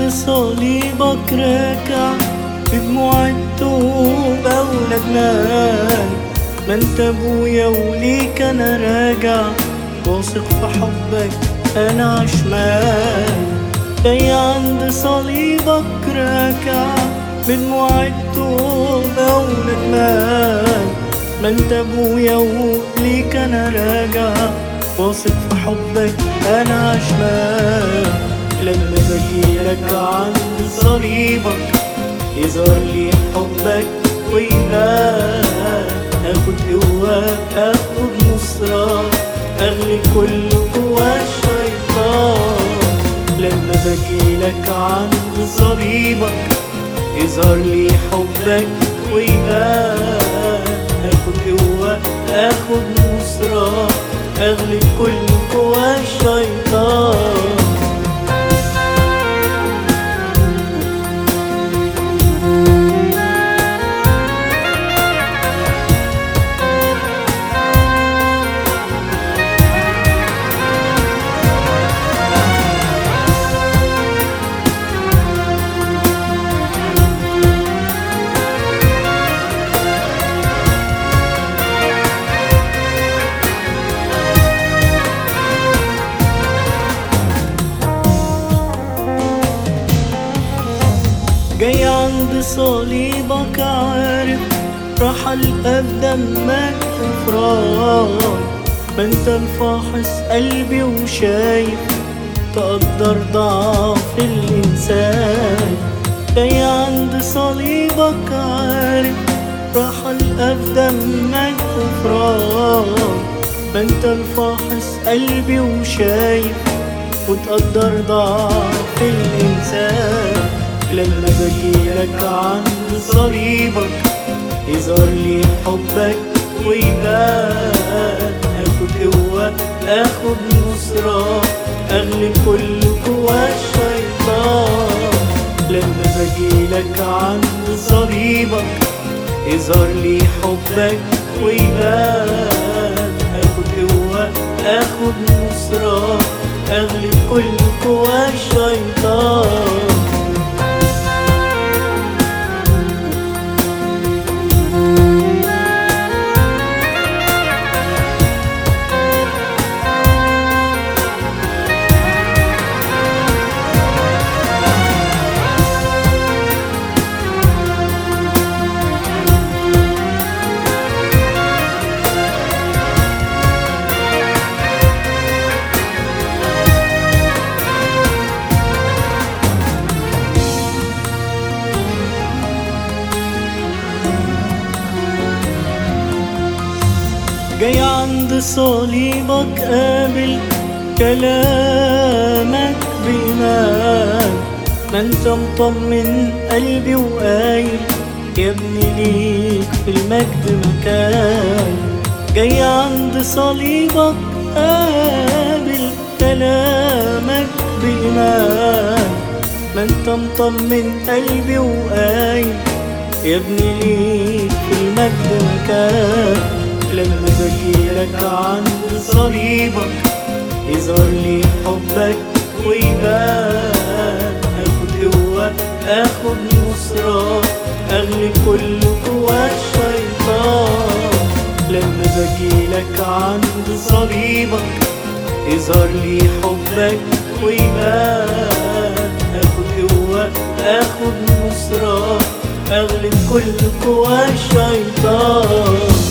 عند صليبك راكع بدموع التوبة وندمان ما انت ابويا وليك انا راجع واثق في حبك انا عشمان جاي عند صليبك راكع بدموع التوبة وندمان ما انت ابويا وليك انا راجع واثق في حبك انا عشمان لما بجيلك عند صليبك يظهر لي حبك ويبان اخد قوة اخد نصرة اغلب كل قوى الشيطان لما بجيلك عند صليبك يظهر لي حبك ويبان اخد قوة اخد نصرة اغلب كل قوى الشيطان جاي عند صليبك عارف راح القى دمك غفران ما انت الفاحص قلبي وشايف تقدر ضعف الانسان جاي عند صليبك عارف راح القى دمك غفران ما انت الفاحص قلبي وشايف وتقدر ضعف الانسان لما بجيلك عند صليبك يظهر لي حبك ويبان اخد قوة اخد نصرة اغلب كل قوى الشيطان لما بجيلك عند صليبك يظهر لي حبك ويبان اخد قوة اخد نصرة اغلب كل قوى الشيطان جاي عند صليبك قابل كلامك بإيمان ما انت مطمن قلبي وقايل يا ابني ليك في المجد مكان جاي عند صليبك قابل كلامك بإيمان ما انت مطمن قلبي وقايل يا ابني ليك في المجد مكان لما بجيلك عند صليبك يظهر لي حبك ويبان اخد قوة اخد نصرة اغلب كل قوى الشيطان لما بجيلك عند صليبك يظهر لي حبك ويبان اخد قوة اخد نصرة اغلب كل قوى الشيطان